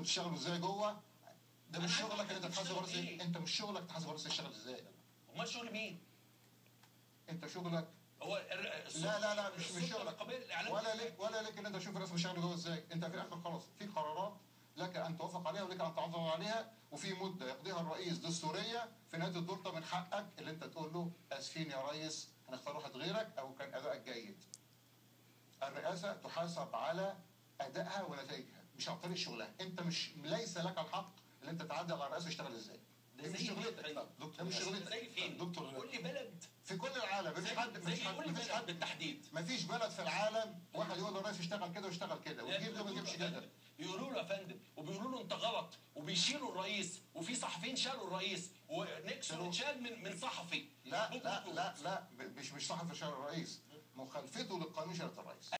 بتشتغلوا ازاي جوه ده مش أنا شغلك عارف ان انت أنت تحاسب بتشتغل رئيس إيه. انت مش شغلك تحاسب رئيس يشتغل ازاي امال شغل مين؟ انت شغلك هو الر- السلطة- لا لا لا مش مش السلطة شغلك الرقابية للإعلام ولا لك ولا لك ان انت تشوف الرئيس بيشتغل جوه ازاي انت في الاخر خلاص في قرارات لك ان توافق عليها ولك ان تعترض عليها وفي مده يقضيها الرئيس دستوريه في نهايه الدورة من حقك اللي انت تقول له اسفين يا ريس هنختار واحد غيرك او كان ادائك جيد الرئاسه تحاسب على ادائها ونتائجها مش عن طريق شغلها انت مش ليس لك الحق ان انت تعدل على الرئاسه يشتغل ازاي ده دي مش زي شغلتك فين؟ دكتور مش شغلتك زي فين؟ دكتور قول لي بلد في كل العالم مفيش زي حد زي مفيش حد قول لي مفيش بلد حد بالتحديد مفيش بلد في العالم واحد يقول للرئيس اشتغل كده واشتغل كده وتجيب ده ما تجيبش كده بيقولوا له يا فندم وبيقولوا له انت غلط وبيشيلوا الرئيس وفي صحفيين شالوا الرئيس ونيكسون شالوا. اتشال من من صحفي لا لا لا لا مش مش صحفي شارع الرئيس مخالفته للقانون شارع الرئيس